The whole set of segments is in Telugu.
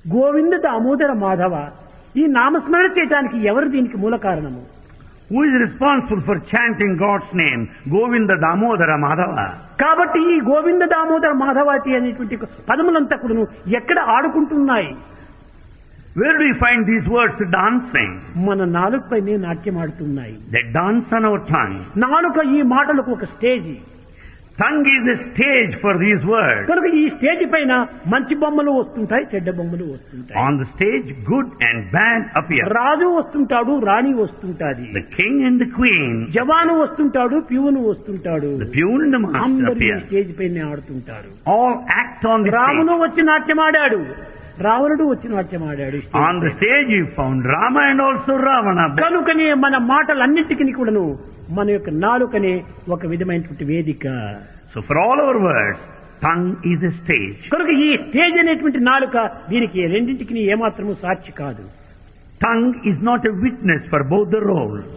గోవింద దామోదర మాధవ ఈ నామస్మరణ చేయటానికి ఎవరు దీనికి మూల కారణము Who is responsible for chanting God's name? Govinda Damodara Madhava. కాబట్టి ఈ గోవింద దామోదర మాధవాటి అనేటువంటి పదములంతా కూడాను ఎక్కడ ఆడుకుంటున్నాయి Where do we find these words dancing? మన నాలుగుపైనే నాట్యం ఆడుతున్నాయి They dance on our tongue. నాలుక ఈ మాటలకు ఒక stage Tongue is a stage for these words. కనుక ఈ స్టేజ్ పైన మంచి బొమ్మలు వస్తుంటాయి చెడ్డ బొమ్మలు వస్తుంటాయి On the stage, good and bad appear. రాజు వస్తుంటాడు రాణి వస్తుంటాది The king and the queen, జవాను వస్తుంటాడు ప్యూను వస్తుంటాడు the peon and the master అందరూ ఈ appear. స్టేజ్ పైన ఆడుతుంటారు All act on the రామును stage. వచ్చి నాట్యం ఆడాడు రావణుడు వచ్చి నాట్యం ఆడాడు స్టేజ్ On the పైన. stage you found Rama and also Ravana. కనుకనే మన మాటలన్నింటికి కూడాను మన యొక్క నాలుకనే ఒక విధమైనటువంటి వేదిక So for all our words, tongue is a stage. కనుక ఈ స్టేజ్ అనేటువంటి నాలుక దీనికి రెండింటికి ఏమాత్రము సాక్షి కాదు Tongue is not a witness for both the roles.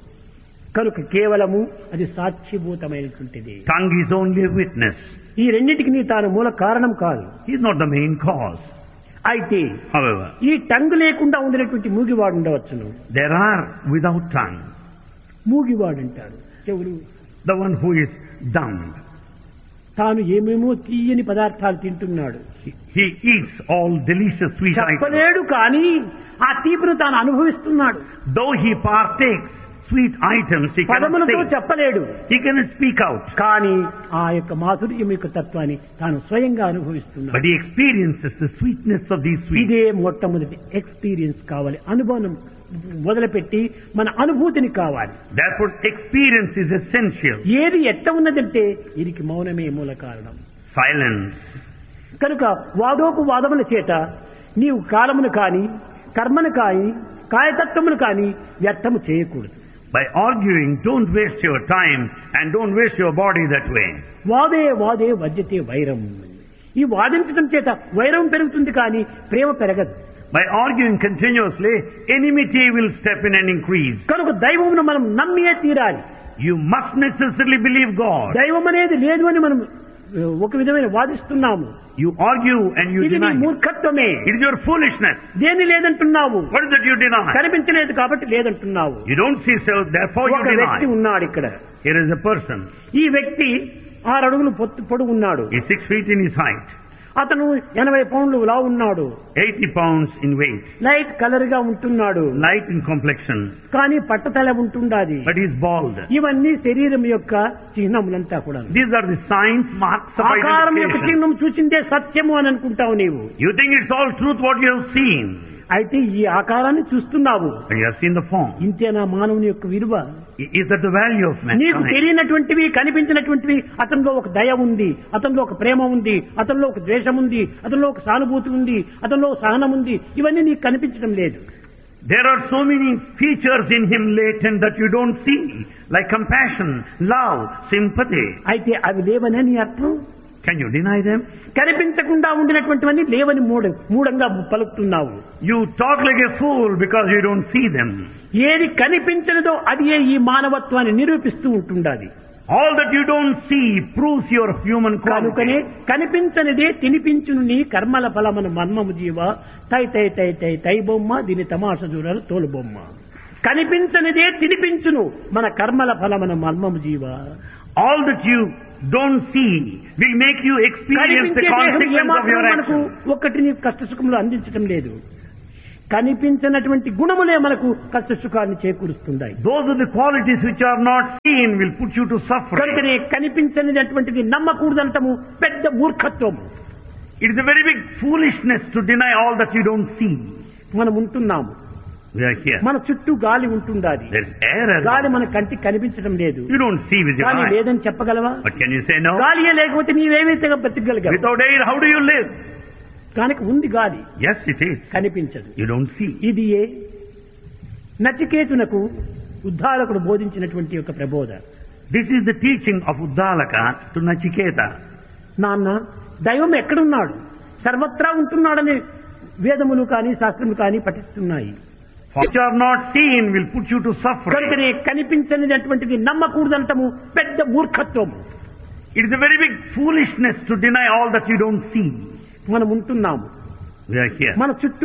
కనుక కేవలము అది సాక్షిభూతమైనటువంటిది Tongue is only a witness. ఈ రెండింటికి తాను మూల కారణం కాదు He is not the main cause. అయితే However, ఈ టంగ్ లేకుండా ఉండినటువంటి మూగివాడు ఉండవచ్చును there are without tongue, మూగివాడు అంటారు చెవులు the one who is dumb. తాను ఏమేమో తీయని పదార్థాలు తింటున్నాడు He, he eats all delicious sweet items. చెప్పలేడు కానీ ఆ తీపును తాను అనుభవిస్తున్నాడు Though he partakes sweet items, he cannot పదములతో say. చెప్పలేడు He cannot speak out. కానీ ఆ యొక్క మాధుర్యం యొక్క తత్వాన్ని తాను స్వయంగా అనుభవిస్తున్నాడు But he experiences the sweetness of these sweets. ఇదే మొట్టమొదటి ఎక్స్పీరియన్స్ కావాలి అనుభవం మొదలుపెట్టి మన అనుభూతిని కావాలి Therefore, experience is essential. ఏది ఎట్ట ఉన్నదంటే దీనికి మౌనమే మూల కారణం Silence. కనుక వాదోపు వాదముల చేత నీవు కాలమును కాని కర్మను కాని కాయతత్వమును కాని వ్యర్థము చేయకూడదు By arguing, don't waste your time and don't waste your body that way. వాదే వాదే వద్యతే వైరం ఈ వాదించడం చేత వైరం పెరుగుతుంది కానీ ప్రేమ పెరగదు By arguing continuously, enmity will step in and increase. కనుక దైవమును మనం నమ్మియే తీరాలి You must necessarily believe God. దైవం అనేది లేదు అని మనం ఆ, ఒక విధమైన వాదిస్తున్నాము You argue and you ఇది నీ deny. మూర్ఖత్వమే It is your foolishness. దేని లేదంటున్నావు What is that you deny? కనిపించలేదు కాబట్టి లేదంటున్నావు You don't see so, therefore you ఒక వ్యక్తి deny. ఉన్నాడు ఇక్కడ Here is a person. ఈ వ్యక్తి ఆరు అడుగులు పొత్తు పొడుగు ఉన్నాడు He's six feet in his height, అతను ఎనభై పౌండ్లు లా ఉన్నాడు 80 pounds in weight, light colour గా ఉంటున్నాడు light in complexion, కానీ పట్టతల ఉంటుండాది but he's bald. ఇవన్నీ శరీరం యొక్క చిహ్నములంతా కూడా These are the signs, marks of ఆకారం యొక్క identification. చిహ్నం చూసిందే సత్యము అని అనుకుంటావు నీవు You think it's all truth what you have seen, అయితే ఈ ఆకారాన్ని చూస్తున్నావు but you have seen the form. ఇంతేనా మానవుని యొక్క విలువ I- Is that the value of నీకు mankind? తెలియనటువంటివి కనిపించినటువంటివి అతనిలో ఒక దయ ఉంది అతనిలో ఒక ప్రేమ ఉంది అతనిలో ఒక ద్వేషం ఉంది అతనిలో ఒక సానుభూతి ఉంది అతనిలో ఒక సహనం ఉంది ఇవన్నీ నీకు కనిపించడం లేదు There are so many features in him latent that you don't see, like compassion, love, sympathy. అయితే అవి లేవనే నీ అర్థం Can you deny them? కనిపించకుండా ఉండినటువంటివన్నీ లేవని మూడ మూడంగా పలుకుతున్నావు You talk like a fool because you don't see them. ఏది కనిపించనిదో అది ఈ మానవత్వాన్ని నిరూపిస్తూ ఉంటుండాలి All that you don't see proves your human కనుకనే quality. కనిపించనిదే తినిపించును నీ కర్మల ఫలమను మర్మము జీవ తై తై తై తై తై బొమ్మ దీని తమాష చూడాలి తోలు బొమ్మ కనిపించనిదే తినిపించును మన కర్మల ఫలమను మర్మము జీవ All that you don't see will make you experience the కనిపించే దేహం consequence of ఏమాత్రం your మనకు action. ఒక్కటిని కష్ట సుఖములు అందించడం లేదు కనిపించినటువంటి గుణములే మనకు కష్ట సుఖాన్ని చేకూరుస్తున్నాయి Those are the qualities which are not seen will put you to suffering. కనుకనే కనిపించనిటువంటిది నమ్మకూడదంటము పెద్ద మూర్ఖత్వం It is a very big foolishness to deny all that you don't see. మనం ఉంటున్నాము We are here. మన చుట్టూ గాలి ఉంటుండాది There is air గాలి around. మన కంటికి కనిపించడం లేదు You don't see with your కానీ eyes. లేదని చెప్పగలవా But can you say no? గాలియే లేకపోతే నీవేమైతే బ్రతికగలిగావు Without air, how do you live? కనుక ఉంది గాలి Yes, it is. కనిపించదు You don't see. ఇది ఏ నచికేతునకు ఉద్ధారకుడు బోధించినటువంటి ఒక ప్రబోధ This is the teaching of Uddalaka to Nachiketa. నాన్న దైవం ఎక్కడున్నాడు సర్వత్రా ఉంటున్నాడని వేదములు కానీ శాస్త్రములు కానీ పఠిస్తున్నాయి What you are not seen will put you to suffering. కనుకనే కనిపించనిటువంటిది నమ్మకూడదంటము పెద్ద మూర్ఖత్వము It is a very big foolishness to deny all that you don't see. మనం ఉంటున్నాము We are here. మన చుట్టూ